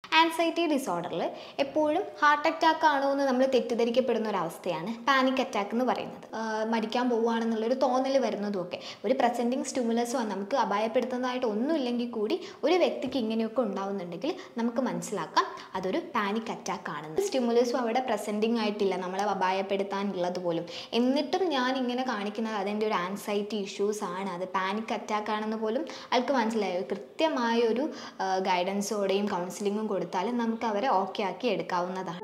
anxiety ഡിസോർഡറിൽ എപ്പോഴും heart attack ആണോ എന്ന് നമ്മൾ തെറ്റിദ്ധരിക്കപ്പെടുന്ന ഒരു അവസ്ഥയാണ് പാനിക് അറ്റാക്ക് എന്ന് പറയുന്നത് ആഹ് മരിക്കാൻ പോവുകയാണെന്നുള്ളൊരു തോന്നൽ വരുന്നതും ഒക്കെ ഒരു പ്രസൻറ്റിങ് സ്റ്റിമുലസോ നമുക്ക് അപായപ്പെടുത്തുന്നതായിട്ട് ഒന്നുമില്ലെങ്കിൽ കൂടി ഒരു വ്യക്തിക്ക് ഇങ്ങനെയൊക്കെ ഉണ്ടാവുന്നുണ്ടെങ്കിൽ നമുക്ക് മനസ്സിലാക്കാം അതൊരു പാനിക് അറ്റാക്ക് ആണെന്ന് സ്റ്റിമുലസും അവിടെ പ്രസൻറ്റിങ് ആയിട്ടില്ല നമ്മളെ അപായപ്പെടുത്താനുള്ളത് പോലും എന്നിട്ടും ഞാൻ ഇങ്ങനെ കാണിക്കുന്നത് അതിൻ്റെ ഒരു ആൻസൈറ്റി ഇഷ്യൂസ് ആണ് അത് പാനിക് അറ്റാക്ക് ആണെന്ന് പോലും ആൾക്ക് മനസ്സിലായോ കൃത്യമായ ഒരു ഗൈഡൻസോടെയും കൗൺസിലിങ്ങും കൊടുത്താൽ നമുക്ക് അവരെ ഓക്കെ ആക്കി എടുക്കാവുന്നതാണ്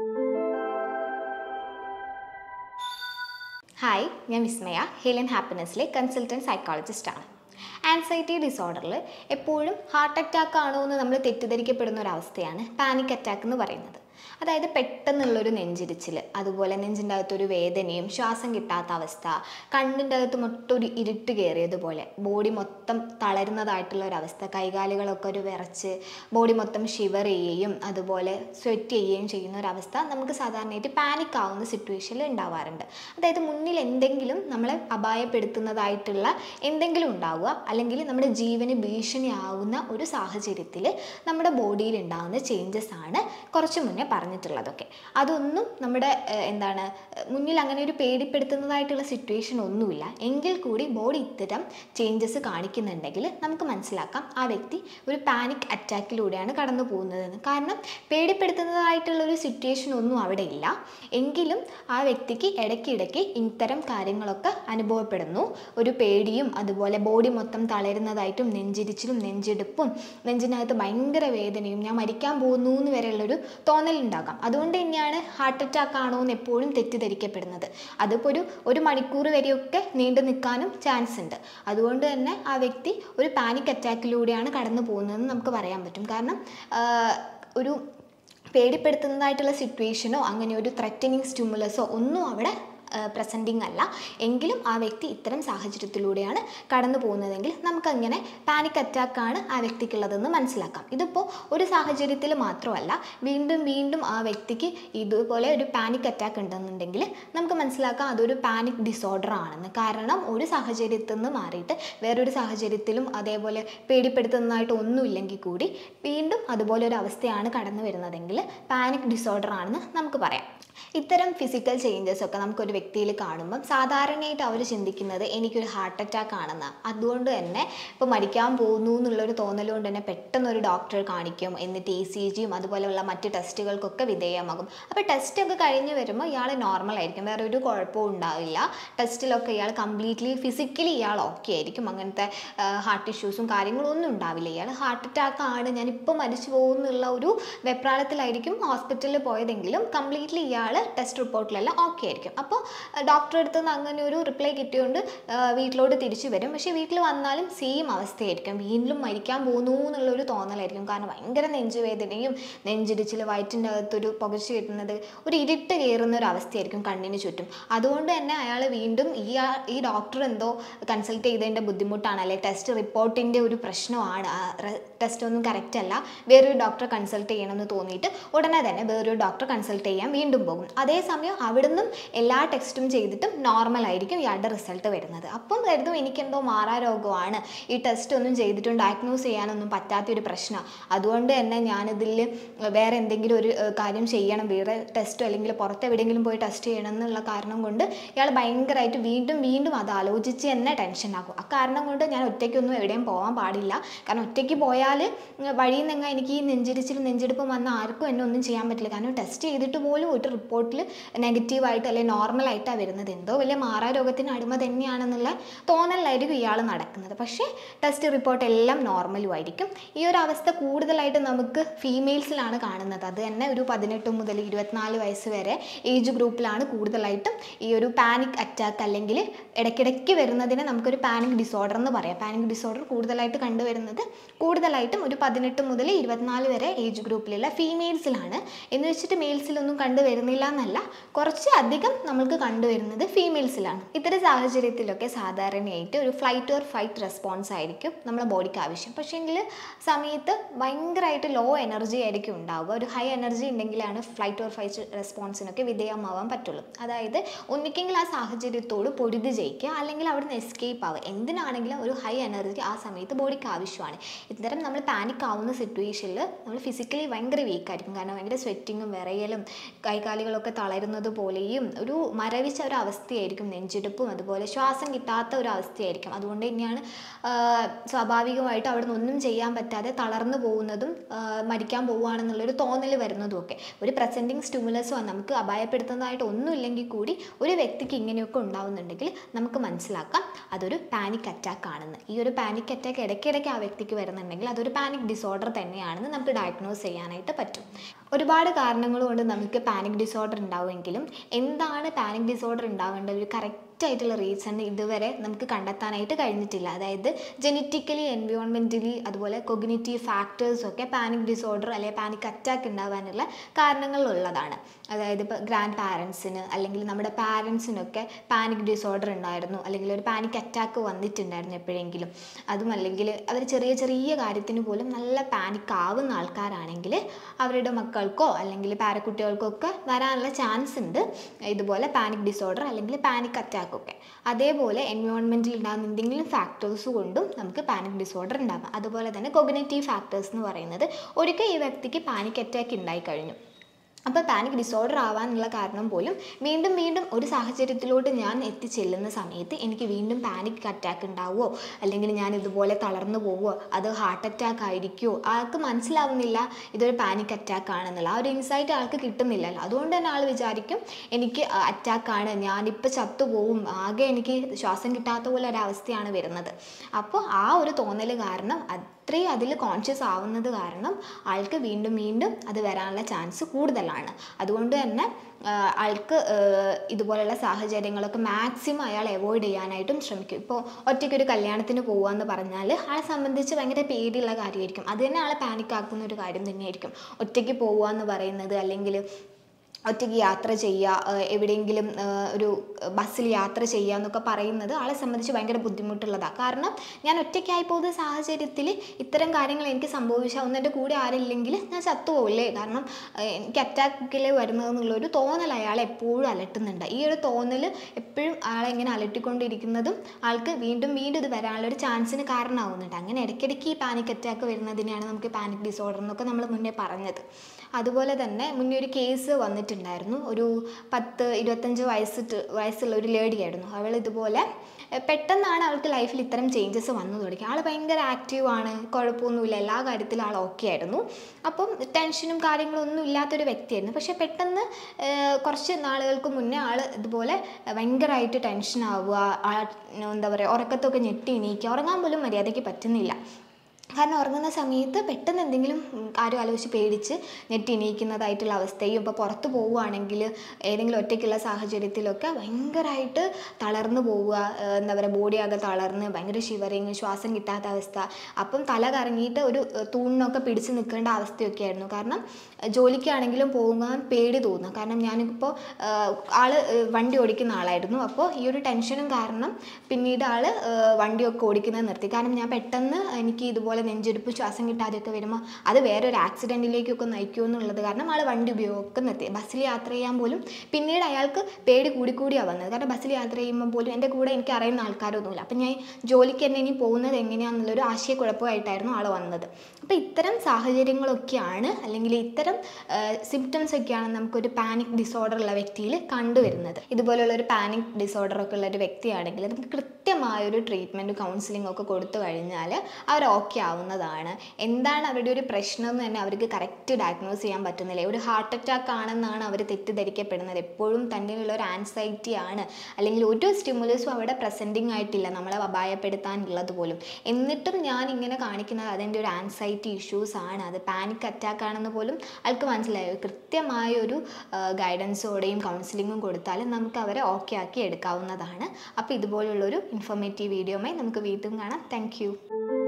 ഹായ് ഞാൻ വിസ്മയ ഹീലൻ ഹാപ്പിനെസ്സിലെ കൺസൾട്ടൻറ്റ് സൈക്കോളജിസ്റ്റാണ് ആൻസൈറ്റി ഡിസോർഡറിൽ എപ്പോഴും ഹാർട്ട് അറ്റാക്ക് ആണോ എന്ന് നമ്മൾ തെറ്റിദ്ധരിക്കപ്പെടുന്ന ഒരു അവസ്ഥയാണ് പാനിക് അറ്റാക്ക് എന്ന് പറയുന്നത് അതായത് പെട്ടെന്നുള്ളൊരു നെഞ്ചിരിച്ചിൽ അതുപോലെ നെഞ്ചിൻ്റെ അകത്തൊരു വേദനയും ശ്വാസം കിട്ടാത്ത അവസ്ഥ കണ്ണിൻ്റെ അകത്ത് മൊട്ടൊരു ഇരുട്ട് കയറിയതുപോലെ ബോഡി മൊത്തം തളരുന്നതായിട്ടുള്ള ഒരു അവസ്ഥ കൈകാലുകളൊക്കെ ഒരു വിറച്ച് ബോഡി മൊത്തം ഷിവർ ചെയ്യുകയും അതുപോലെ സ്വെറ്റ് ചെയ്യുകയും ചെയ്യുന്ന ഒരു അവസ്ഥ നമുക്ക് സാധാരണയായിട്ട് പാനിക് ആവുന്ന സിറ്റുവേഷനിൽ ഉണ്ടാവാറുണ്ട് അതായത് മുന്നിൽ എന്തെങ്കിലും നമ്മളെ അപായപ്പെടുത്തുന്നതായിട്ടുള്ള എന്തെങ്കിലും ഉണ്ടാവുക അല്ലെങ്കിൽ നമ്മുടെ ജീവന് ഭീഷണിയാവുന്ന ഒരു സാഹചര്യത്തിൽ നമ്മുടെ ബോഡിയിൽ ഉണ്ടാകുന്ന ചേഞ്ചസ് ആണ് കുറച്ച് മുന്നേ പറഞ്ഞിട്ടുള്ളതൊക്കെ അതൊന്നും നമ്മുടെ ഏഹ്, എന്താണ് ഏഹ്, മുന്നിൽ അങ്ങനെ ഒരു പേടിപ്പെടുത്തുന്നതായിട്ടുള്ള സിറ്റുവേഷൻ ഒന്നുമില്ല എങ്കിൽ കൂടി ബോഡി ഇത്തരം ചേഞ്ചസ് കാണിക്കുന്നുണ്ടെങ്കിൽ നമുക്ക് മനസ്സിലാക്കാം ആ വ്യക്തി ഒരു പാനിക് അറ്റാക്കിലൂടെയാണ് കടന്നു പോകുന്നതെന്ന് കാരണം പേടിപ്പെടുത്തുന്നതായിട്ടുള്ള ഒരു സിറ്റുവേഷൻ ഒന്നും അവിടെ ഇല്ല എങ്കിലും ആ വ്യക്തിക്ക് ഇടയ്ക്കിടയ്ക്ക് ഇത്തരം കാര്യങ്ങളൊക്കെ അനുഭവപ്പെടുന്നു ഒരു പേടിയും അതുപോലെ ബോഡി മൊത്തം തളരുന്നതായിട്ടും നെഞ്ചിരിച്ചിലും നെഞ്ചെടുപ്പും നെഞ്ചിനകത്ത് ഭയങ്കര വേദനയും ഞാൻ മരിക്കാൻ പോകുന്നു എന്ന് വരെയുള്ളൊരു തോന്നലുണ്ടാകാം അതുകൊണ്ട് തന്നെയാണ് ഹാർട്ട് അറ്റാക്ക് ആണോ എന്ന് എപ്പോഴും തെറ്റിദ്ധരിക്കപ്പെടുന്നത് അതിപ്പോൾ ഒരു ഒരു മണിക്കൂർ വരെയൊക്കെ നീണ്ടു നിൽക്കാനും ചാൻസ് ഉണ്ട് അതുകൊണ്ട് തന്നെ ആ വ്യക്തി ഒരു പാനിക് അറ്റാക്കിലൂടെയാണ് കടന്നു പോകുന്നതെന്ന് നമുക്ക് പറയാൻ പറ്റും കാരണം ആഹ്, ഒരു പേടിപ്പെടുത്തുന്നതായിട്ടുള്ള സിറ്റുവേഷനോ അങ്ങനെ ഒരു ത്രെറ്റനിങ് സ്റ്റിമുലസോ ഒന്നും അവിടെ പ്രസൻറ്റിങ് അല്ല എങ്കിലും ആ വ്യക്തി ഇത്തരം സാഹചര്യത്തിലൂടെയാണ് കടന്നു പോകുന്നതെങ്കിൽ നമുക്കങ്ങനെ പാനിക് അറ്റാക്കാണ് ആ വ്യക്തിക്കുള്ളതെന്ന് മനസ്സിലാക്കാം ഇതിപ്പോൾ ഒരു സാഹചര്യത്തിൽ മാത്രമല്ല വീണ്ടും വീണ്ടും ആ വ്യക്തിക്ക് ഇതുപോലെ ഒരു പാനിക് അറ്റാക്ക് ഉണ്ടെന്നുണ്ടെങ്കിൽ നമുക്ക് മനസ്സിലാക്കാം അതൊരു പാനിക് ഡിസോർഡർ ആണെന്ന് കാരണം ഒരു സാഹചര്യത്തിൽ നിന്ന് മാറിയിട്ട് വേറൊരു സാഹചര്യത്തിലും അതേപോലെ പേടിപ്പെടുത്തുന്നതായിട്ട് ഒന്നുമില്ലെങ്കിൽ കൂടി വീണ്ടും അതുപോലെ ഒരു അവസ്ഥയാണ് കടന്നു വരുന്നതെങ്കിൽ പാനിക് ഡിസോർഡർ ആണെന്ന് നമുക്ക് പറയാം ഇത്തരം ഫിസിക്കൽ ചേഞ്ചസ് ഒക്കെ നമുക്കൊരു വ്യക്തിയിൽ കാണുമ്പം സാധാരണയായിട്ട് അവർ ചിന്തിക്കുന്നത് എനിക്കൊരു ഹാർട്ട് അറ്റാക്ക് ആണെന്ന് അതുകൊണ്ട് തന്നെ ഇപ്പോൾ മരിക്കാൻ പോകുന്നു എന്നുള്ളൊരു തോന്നൽ കൊണ്ട് തന്നെ പെട്ടെന്ന് ഒരു ഡോക്ടറെ കാണിക്കും എന്നിട്ട് ഇ സി ജിയും അതുപോലെയുള്ള മറ്റ് ടെസ്റ്റുകൾക്കൊക്കെ വിധേയമാകും അപ്പോൾ ടെസ്റ്റ് ഒക്കെ കഴിഞ്ഞ് വരുമ്പോൾ ഇയാൾ നോർമൽ ആയിരിക്കും വേറെ ഒരു കുഴപ്പവും ഉണ്ടാവില്ല ടെസ്റ്റിലൊക്കെ ഇയാൾ കംപ്ലീറ്റ്ലി ഫിസിക്കലി ഇയാൾ ഓക്കെ ആയിരിക്കും അങ്ങനത്തെ ഹാർട്ട് ഇഷ്യൂസും കാര്യങ്ങളും ഒന്നും ഉണ്ടാവില്ല ഇയാൾ ഹാർട്ട് അറ്റാക്ക് ആണ് ഞാൻ ഇപ്പോൾ മരിച്ചു പോകുന്നുള്ള ഒരു വെപ്രാളത്തിലായിരിക്കും ഹോസ്പിറ്റലിൽ പോയതെങ്കിലും കംപ്ലീറ്റ്ലി ഇയാൾ ടെസ്റ്റ് റിപ്പോർട്ടിലെല്ലാം ഓക്കെ ആയിരിക്കും അപ്പോൾ ഡോക്ടറെ അടുത്ത് നിന്ന് അങ്ങനെ ഒരു റിപ്ലൈ കിട്ടിയോണ്ട് ആ, വീട്ടിലോട്ട് തിരിച്ചു വരും പക്ഷേ വീട്ടിൽ വന്നാലും സെയിം അവസ്ഥയായിരിക്കും വീണ്ടും മരിക്കാൻ പോകുന്നു എന്നുള്ളൊരു തോന്നലായിരിക്കും കാരണം ഭയങ്കര നെഞ്ചുവേദനയും നെഞ്ചിടിച്ചിൽ വയറ്റിൻ്റെ അകത്തൊരു പുകച്ചു കിട്ടുന്നത് ഒരു ഇരുട്ട് കയറുന്ന ഒരു അവസ്ഥയായിരിക്കും കണ്ണിന് ചുറ്റും അതുകൊണ്ട് തന്നെ അയാൾ വീണ്ടും ഈ ആ- ഈ ഡോക്ടർ എന്തോ കൺസൾട്ട് ചെയ്തതിൻ്റെ ബുദ്ധിമുട്ടാണ് അല്ലെ ടെസ്റ്റ് റിപ്പോർട്ടിൻ്റെ ഒരു പ്രശ്നമാണ് ആ ടെസ്റ്റ് ഒന്നും കറക്റ്റ് അല്ല വേറൊരു ഡോക്ടറെ കൺസൾട്ട് ചെയ്യണമെന്ന് തോന്നിയിട്ട് ഉടനെ തന്നെ വേറൊരു ഡോക്ടറെ കൺസൾട്ട് ചെയ്യാൻ വീണ്ടും പോകും അതേസമയം അവിടുന്നും എല്ലാ ടെസ്റ്റും ചെയ്തിട്ടും നോർമൽ ആയിരിക്കും ഇയാളുടെ റിസൾട്ട് വരുന്നത് അപ്പം കരുതും എനിക്കെന്തോ മാറാ രോഗമാണ് ഈ ടെസ്റ്റ് ഒന്നും ചെയ്തിട്ടും ഡയഗ്നോസ് ചെയ്യാനൊന്നും പറ്റാത്തൊരു പ്രശ്നമാണ് അതുകൊണ്ട് തന്നെ ഞാനിതിൽ വേറെ എന്തെങ്കിലും ഒരു ഏഹ്, കാര്യം ചെയ്യണം വേറെ ടെസ്റ്റോ അല്ലെങ്കിൽ പുറത്ത് എവിടെയെങ്കിലും പോയി ടെസ്റ്റ് ചെയ്യണം എന്നുള്ള കാരണം കൊണ്ട് ഇയാൾ ഭയങ്കരമായിട്ട് വീണ്ടും വീണ്ടും അത് ആലോചിച്ച് തന്നെ ടെൻഷനാകും ആ കാരണം കൊണ്ട് ഞാൻ ഒറ്റയ്ക്കൊന്നും എവിടെയും പോകാൻ പാടില്ല കാരണം ഒറ്റയ്ക്ക് പോയാൽ വഴിയിൽ നിന്ന് എനിക്ക് ഈ നെഞ്ചിരിച്ചിലും നെഞ്ചെടുപ്പും വന്ന ആർക്കും എന്നെ ഒന്നും ചെയ്യാൻ പറ്റില്ല കാരണം ടെസ്റ്റ് ചെയ്തിട്ട് പോലും ഒരു റിപ്പോർട്ടിൽ നെഗറ്റീവായിട്ട് അല്ലെങ്കിൽ നോർമലായിട്ടാണ് വരുന്നത് എന്തോ വലിയ മാറാ രോഗത്തിന് അടിമ തന്നെയാണെന്നുള്ള തോന്നലായിരിക്കും ഇയാൾ നടക്കുന്നത് പക്ഷേ ടെസ്റ്റ് റിപ്പോർട്ട് എല്ലാം നോർമലും ആയിരിക്കും ഈ ഒരു അവസ്ഥ കൂടുതലായിട്ട് നമുക്ക് ഫീമെയിൽസിലാണ് കാണുന്നത് അത് തന്നെ ഒരു പതിനെട്ട് മുതൽ ഇരുപത്തിനാല് വയസ്സ് വരെ ഏജ് ഗ്രൂപ്പിലാണ് കൂടുതലായിട്ടും ഈ ഒരു പാനിക് അറ്റാക്ക് അല്ലെങ്കിൽ ഇടയ്ക്കിടയ്ക്ക് വരുന്നതിനെ നമുക്കൊരു പാനിക് ഡിസോർഡർ എന്ന് പറയാം പാനിക് ഡിസോർഡർ കൂടുതലായിട്ട് കണ്ടുവരുന്നത് കൂടുതലായിട്ടും ഒരു പതിനെട്ട് മുതൽ ഇരുപത്തിനാല് വരെ ഏജ് ഗ്രൂപ്പിലുള്ള ഫീമെയിൽസിലാണ് എന്ന് വെച്ചിട്ട് മെയിൽസിലൊന്നും കണ്ടുവരുന്നില്ല കാണുന്നില്ല എന്നല്ല കുറച്ച് അധികം നമ്മൾക്ക് കണ്ടുവരുന്നത് ഫീമെയിൽസിലാണ് ഇത്തരം സാഹചര്യത്തിലൊക്കെ സാധാരണയായിട്ട് ഒരു ഫ്ലൈറ്റ് ഓർ ഫൈറ്റ് റെസ്പോൺസ് ആയിരിക്കും നമ്മുടെ ബോഡിക്ക് ആവശ്യം പക്ഷേങ്കിൽ സമയത്ത് ഭയങ്കരമായിട്ട് ലോ എനർജി ആയിരിക്കും ഉണ്ടാവുക ഒരു ഹൈ എനർജി ഉണ്ടെങ്കിലാണ് ഫ്ലൈറ്റ് ഓർ ഫൈറ്റ് റെസ്പോൺസിനൊക്കെ വിധേയമാവാൻ പറ്റുള്ളൂ അതായത് ഒന്നിക്കെങ്കിൽ ആ സാഹചര്യത്തോട് പൊരുതി ജയിക്കുക അല്ലെങ്കിൽ അവിടെ നിന്ന് എസ്കേപ്പ് ആവുക എന്തിനാണെങ്കിലും ഒരു ഹൈ എനർജി ആ സമയത്ത് ബോഡിക്ക് ആവശ്യമാണ് ഇത്തരം നമ്മൾ പാനിക് ആവുന്ന സിറ്റുവേഷനിൽ നമ്മൾ ഫിസിക്കലി ഭയങ്കര വീക്ക് ആയിരിക്കും കാരണം ഭയങ്കര സ്വെറ്റിങ്ങും വിറയലും കൈകാലുകളൊക്കെ തളരുന്നത് പോലെയും ഒരു മരവിച്ച ഒരു അവസ്ഥയായിരിക്കും നെഞ്ചിടിപ്പും അതുപോലെ ശ്വാസം കിട്ടാത്ത ഒരു അവസ്ഥയായിരിക്കും അതുകൊണ്ട് തന്നെയാണ് ആ, സ്വാഭാവികമായിട്ട് അവിടെ നിന്ന് ഒന്നും ചെയ്യാൻ പറ്റാതെ തളർന്നു പോകുന്നതും ആ, മരിക്കാൻ പോവുകയാണെന്നുള്ളൊരു തോന്നൽ വരുന്നതും ഒക്കെ ഒരു പ്രസൻറ്റിങ് സ്റ്റിമുലസോ നമുക്ക് അപായപ്പെടുത്തുന്നതായിട്ട് ഒന്നുമില്ലെങ്കിൽ കൂടി ഒരു വ്യക്തിക്ക് ഇങ്ങനെയൊക്കെ ഉണ്ടാവുന്നുണ്ടെങ്കിൽ നമുക്ക് മനസ്സിലാക്കാം അതൊരു പാനിക് അറ്റാക്ക് ആണെന്ന് ഈ ഒരു പാനിക് അറ്റാക്ക് ഇടയ്ക്കിടയ്ക്ക് ആ വ്യക്തിക്ക് വരുന്നുണ്ടെങ്കിൽ അതൊരു പാനിക് ഡിസോർഡർ തന്നെയാണെന്ന് നമുക്ക് ഡയഗ്നോസ് ചെയ്യാനായിട്ട് പറ്റും ഒരുപാട് കാരണങ്ങൾ കൊണ്ട് നമുക്ക് പാനിക് ഡിസോർഡർ ഉണ്ടാവുമെങ്കിലും എന്താണ് പാനിക് ഡിസോർഡർ ഉണ്ടാവേണ്ട ഒരു കറക്റ്റ് ആയിട്ടുള്ള റീസൺ ഇതുവരെ നമുക്ക് കണ്ടെത്താനായിട്ട് കഴിഞ്ഞിട്ടില്ല അതായത് ജനറ്റിക്കലി എൻവയോൺമെൻറ്റലി അതുപോലെ കൊഗ്നിറ്റീവ് ഫാക്ടേഴ്സ് ഒക്കെ പാനിക് ഡിസോർഡർ അല്ലെങ്കിൽ പാനിക് അറ്റാക്ക് ഉണ്ടാവാനുള്ള കാരണങ്ങളുള്ളതാണ് അതായത് ഇപ്പോൾ ഗ്രാൻഡ് പാരൻസിന് അല്ലെങ്കിൽ നമ്മുടെ പാരൻസിനൊക്കെ പാനിക് ഡിസോർഡർ ഉണ്ടായിരുന്നു അല്ലെങ്കിൽ ഒരു പാനിക് അറ്റാക്ക് വന്നിട്ടുണ്ടായിരുന്നു എപ്പോഴെങ്കിലും അതും അല്ലെങ്കിൽ അവർ ചെറിയ ചെറിയ കാര്യത്തിന് പോലും നല്ല പാനിക് ആവുന്ന ആൾക്കാരാണെങ്കിൽ അവരുടെ മക്കൾക്കോ അല്ലെങ്കിൽ പാരക്കുട്ടികൾക്കോ ഒക്കെ വരാനുള്ള ചാൻസ് ഉണ്ട് ഇതുപോലെ പാനിക് ഡിസോർഡർ അല്ലെങ്കിൽ പാനിക് അറ്റാക്ക് ഒക്കെ അതേപോലെ എൻവയോൺമെൻറ്റിൽ ഉണ്ടാകുന്ന എന്തെങ്കിലും ഫാക്ടേഴ്സ് കൊണ്ടും നമുക്ക് പാനിക് ഡിസോർഡർ ഉണ്ടാകാം അതുപോലെ തന്നെ കൊഗ്നേറ്റീവ് ഫാക്ടേഴ്സ് എന്ന് പറയുന്നത് ഒരിക്കൽ ഈ വ്യക്തിക്ക് പാനിക് അറ്റാക്ക് ഉണ്ടായി കഴിഞ്ഞു അപ്പോൾ പാനിക് ഡിസോർഡർ ആവാനുള്ള കാരണം പോലും വീണ്ടും വീണ്ടും ഒരു സാഹചര്യത്തിലോട്ട് ഞാൻ എത്തിച്ചെല്ലുന്ന സമയത്ത് എനിക്ക് വീണ്ടും പാനിക് അറ്റാക്ക് ഉണ്ടാവുമോ അല്ലെങ്കിൽ ഞാൻ ഇതുപോലെ തളർന്നു പോവുമോ അത് ഹാർട്ട് അറ്റാക്ക് ആയിരിക്കുമോ ആൾക്ക് മനസ്സിലാവുന്നില്ല ഇതൊരു പാനിക് അറ്റാക്ക് ആണെന്നുള്ള ആ ഒരു ഇൻസൈറ്റ് ആൾക്ക് കിട്ടുന്നില്ലല്ലോ അതുകൊണ്ട് തന്നെ ആൾ വിചാരിക്കും എനിക്ക് അറ്റാക്കാണ് ഞാനിപ്പോൾ ചത്തുപോകും ആകെ എനിക്ക് ശ്വാസം കിട്ടാത്ത പോലെ ഒരവസ്ഥയാണ് വരുന്നത് അപ്പോൾ ആ ഒരു തോന്നൽ കാരണം അത്രയും അതിൽ കോൺഷ്യസ് ആവുന്നത് കാരണം ആൾക്ക് വീണ്ടും വീണ്ടും അത് വരാനുള്ള ചാൻസ് കൂടുതലാണ് അതുകൊണ്ട് തന്നെ ആ, ആൾക്ക് ആ, ഇതുപോലെയുള്ള സാഹചര്യങ്ങളൊക്കെ മാക്സിമം അയാൾ അവോയ്ഡ് ചെയ്യാനായിട്ടും ശ്രമിക്കും ഇപ്പോൾ ഒറ്റയ്ക്കൊരു കല്യാണത്തിന് പോകുകയെന്ന് പറഞ്ഞാൽ ആളെ സംബന്ധിച്ച് ഭയങ്കര പേടിയുള്ള കാര്യമായിരിക്കും അത് തന്നെ ആളെ പാനിക് ആക്കുന്ന ഒരു കാര്യം തന്നെയായിരിക്കും ഒറ്റയ്ക്ക് പോകുക എന്ന് പറയുന്നത് അല്ലെങ്കിൽ ഒറ്റയ്ക്ക് യാത്ര ചെയ്യുക ഏഹ് എവിടെയെങ്കിലും ഏഹ് ഒരു ബസ്സിൽ യാത്ര ചെയ്യുക എന്നൊക്കെ പറയുന്നത് ആളെ സംബന്ധിച്ച് ഭയങ്കര ബുദ്ധിമുട്ടുള്ളതാണ് കാരണം ഞാൻ ഒറ്റയ്ക്കായി പോകുന്ന സാഹചര്യത്തിൽ ഇത്തരം കാര്യങ്ങൾ എനിക്ക് സംഭവിച്ചാൽ ഒന്ന് എൻ്റെ കൂടെ ആരില്ലെങ്കിൽ ഞാൻ ചത്തുപോകില്ലേ കാരണം ഏഹ് എനിക്ക് അറ്റാക്കിൽ വരുന്നതെന്നുള്ളൊരു തോന്നൽ അയാളെ എപ്പോഴും അലട്ടുന്നുണ്ട് ഈ ഒരു തോന്നൽ എപ്പോഴും ആളെ ഇങ്ങനെ അലട്ടിക്കൊണ്ടിരിക്കുന്നതും ആൾക്ക് വീണ്ടും വീണ്ടും ഇത് വരാനുള്ള ഒരു ചാൻസിന് കാരണമാവുന്നുണ്ട് അങ്ങനെ ഇടയ്ക്കിടയ്ക്ക് ഈ പാനിക് അറ്റാക്ക് വരുന്നതിനെയാണ് നമുക്ക് പാനിക് ഡിസോർഡർ എന്നൊക്കെ നമ്മൾ മുന്നേ പറഞ്ഞത് അതുപോലെ തന്നെ മുന്നേ ഒരു കേസ് വന്നിട്ടുണ്ടായിരുന്നു ഒരു പത്ത് ഇരുപത്തഞ്ച് വയസ്സിട്ട് വയസ്സുള്ള ഒരു ലേഡിയായിരുന്നു അവൾ ഇതുപോലെ എഹ്, പെട്ടെന്നാണ് അവൾക്ക് ലൈഫിൽ ഇത്തരം ചേഞ്ചസ് വന്നു തുടങ്ങി ആൾ ഭയങ്കര ആക്റ്റീവാണ് കുഴപ്പമൊന്നുമില്ല എല്ലാ കാര്യത്തിലും ആൾ ഓക്കെ ആയിരുന്നു അപ്പം ടെൻഷനും കാര്യങ്ങളും ഒന്നും ഇല്ലാത്തൊരു വ്യക്തിയായിരുന്നു പക്ഷെ പെട്ടെന്ന് ഏഹ്, കുറച്ച് നാളുകൾക്ക് മുന്നേ ആൾ ഇതുപോലെ ഭയങ്കരമായിട്ട് ടെൻഷൻ ആവുക ആ എന്താ പറയുക ഉറക്കത്തൊക്കെ ഞെട്ടി എണീക്കുക ഉറങ്ങാൻ പോലും മര്യാദയ്ക്ക് പറ്റുന്നില്ല കാരണം ഉറങ്ങുന്ന സമയത്ത് പെട്ടെന്ന് എന്തെങ്കിലും ഉം, കാര്യം ആലോചിച്ച് പേടിച്ച് ഞെട്ടി എണീക്കുന്നതായിട്ടുള്ള അവസ്ഥയും ഇപ്പോൾ പുറത്ത് പോവുകയാണെങ്കിൽ ഏതെങ്കിലും ഒറ്റയ്ക്കുള്ള സാഹചര്യത്തിലൊക്കെ ഭയങ്കരമായിട്ട് തളർന്നു പോവുക ഏഹ് എന്താ പറയുക ബോഡിയാകെ തളർന്ന് ഭയങ്കര ഷിവറിങ് ശ്വാസം കിട്ടാത്ത അവസ്ഥ അപ്പം തല കറങ്ങിയിട്ട് ഒരു ഏഹ്, തൂണിനൊക്കെ പിടിച്ച് നിൽക്കേണ്ട അവസ്ഥയൊക്കെ ആയിരുന്നു കാരണം ഏഹ്, ജോലിക്കാണെങ്കിലും പോകാൻ പേടി തോന്നുക കാരണം ഞാനിപ്പോൾ ആള് ഏഹ്, വണ്ടി ഓടിക്കുന്ന ആളായിരുന്നു അപ്പോൾ ഈ ഒരു ടെൻഷനും കാരണം പിന്നീട് ആള് ഏഹ്, വണ്ടിയൊക്കെ ഓടിക്കുന്നത് നിർത്തി കാരണം ഞാൻ പെട്ടെന്ന് എനിക്ക് ഇതുപോലെ നെഞ്ചെടുപ്പ് ശ്വാസം കിട്ടാതെയൊക്കെ വരുമ്പോൾ അത് വേറെ ഒരു ആക്സിഡൻറ്റിലേക്കൊക്കെ നയിക്കുമോ എന്നുള്ളത് കാരണം ആൾ വണ്ടി ഉപയോഗമൊക്കെ നിർത്തി ബസ്സിൽ യാത്ര ചെയ്യാൻ പോലും പിന്നീട് അയാൾക്ക് പേടി കൂടിക്കൂടിയാണ് വന്നത് കാരണം ബസ്സിൽ യാത്ര ചെയ്യുമ്പോൾ പോലും എൻ്റെ കൂടെ എനിക്ക് അറിയുന്ന ആൾക്കാരൊന്നുമില്ല അപ്പം ഞാൻ ജോലിക്ക് തന്നെ ഇനി പോകുന്നത് എങ്ങനെയാണെന്നുള്ളൊരു ആശയക്കുഴപ്പമായിട്ടായിരുന്നു ആൾ വന്നത് അപ്പോൾ ഇത്തരം സാഹചര്യങ്ങളൊക്കെയാണ് അല്ലെങ്കിൽ ഇത്തരം സിംറ്റംസ് ഒക്കെയാണ് നമുക്കൊരു പാനിക് ഡിസോർഡർ ഉള്ള വ്യക്തിയിൽ കണ്ടുവരുന്നത് ഇതുപോലുള്ള ഒരു പാനിക് ഡിസോർഡർ ഒക്കെ ഉള്ള ഒരു വ്യക്തിയാണെങ്കിൽ നമുക്ക് കൃത്യമായൊരു ട്രീറ്റ്മെൻറ്റ് കൗൺസിലിംഗ് ഒക്കെ കൊടുത്തു കഴിഞ്ഞാൽ അവർ ഓക്കെ ആവുന്നതാണ് എന്താണ് അവരുടെ ഒരു പ്രശ്നം എന്ന് തന്നെ അവർക്ക് കറക്റ്റ് ഡയഗ്നോസ് ചെയ്യാൻ പറ്റുന്നില്ല ഒരു ഹാർട്ട് അറ്റാക്ക് ആണെന്നാണ് അവർ തെറ്റിദ്ധരിക്കപ്പെടുന്നത് എപ്പോഴും തന്നിലുള്ള ഒരു ആൻസൈറ്റി ആണ് അല്ലെങ്കിൽ ഒരു സ്റ്റിമുലസും അവിടെ പ്രസൻറ്റിംഗ് ആയിട്ടില്ല നമ്മളെ അപായപ്പെടുത്താനുള്ളത് പോലും എന്നിട്ടും ഞാൻ ഇങ്ങനെ കാണിക്കുന്നത് അതെൻ്റെ ഒരു ആൻസൈറ്റി ഇഷ്യൂസ് ആണ് അത് പാനിക് അറ്റാക്ക് ആണെന്ന് പോലും ആൾക്ക് മനസ്സിലായോ കൃത്യമായ ഒരു ഗൈഡൻസോടെയും കൗൺസിലിങ്ങും കൊടുത്താൽ നമുക്ക് അവരെ ഓക്കെ ആക്കി എടുക്കാവുന്നതാണ് അപ്പോൾ ഇതുപോലുള്ളൊരു ഇൻഫോർമേറ്റീവ് വീഡിയോയുമായി നമുക്ക് വീണ്ടും കാണാം താങ്ക്